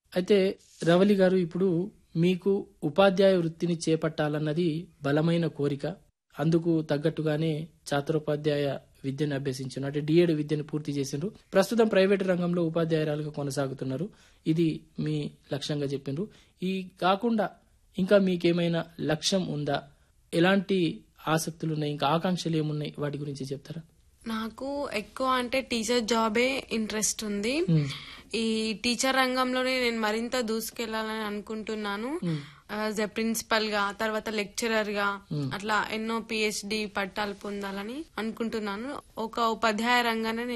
అయితే రవలి గారు ఇప్పుడు మీకు ఉపాధ్యాయ వృత్తిని చేపట్టాలన్నది బలమైన కోరిక అందుకు తగ్గట్టుగానే చాతురోపాధ్యాయ విద్యను అభ్యసించారు అంటే డిఎడ్ విద్యను పూర్తి చేసిండ్రు ప్రస్తుతం ప్రైవేట్ రంగంలో ఉపాధ్యాయురాలుగా కొనసాగుతున్నారు ఇది మీ లక్ష్యంగా చెప్పిండ్రు ఈ కాకుండా ఇంకా మీకేమైనా లక్ష్యం ఉందా ఎలాంటి ఆసక్తులు ఉన్నాయి ఇంకా ఆకాంక్షలు ఏమున్నాయి వాటి గురించి చెప్తారా నాకు ఎక్కువ అంటే టీచర్ జాబే ఇంట్రెస్ట్ ఉంది ఈ టీచర్ రంగంలోనే నేను మరింత దూసుకెళ్లాలని అనుకుంటున్నాను యాజ్ ఎ ప్రిన్సిపల్ గా తర్వాత లెక్చరర్ గా అట్లా ఎన్నో పిహెచ్డి పట్టాలు పొందాలని అనుకుంటున్నాను ఒక ఉపాధ్యాయ రంగానే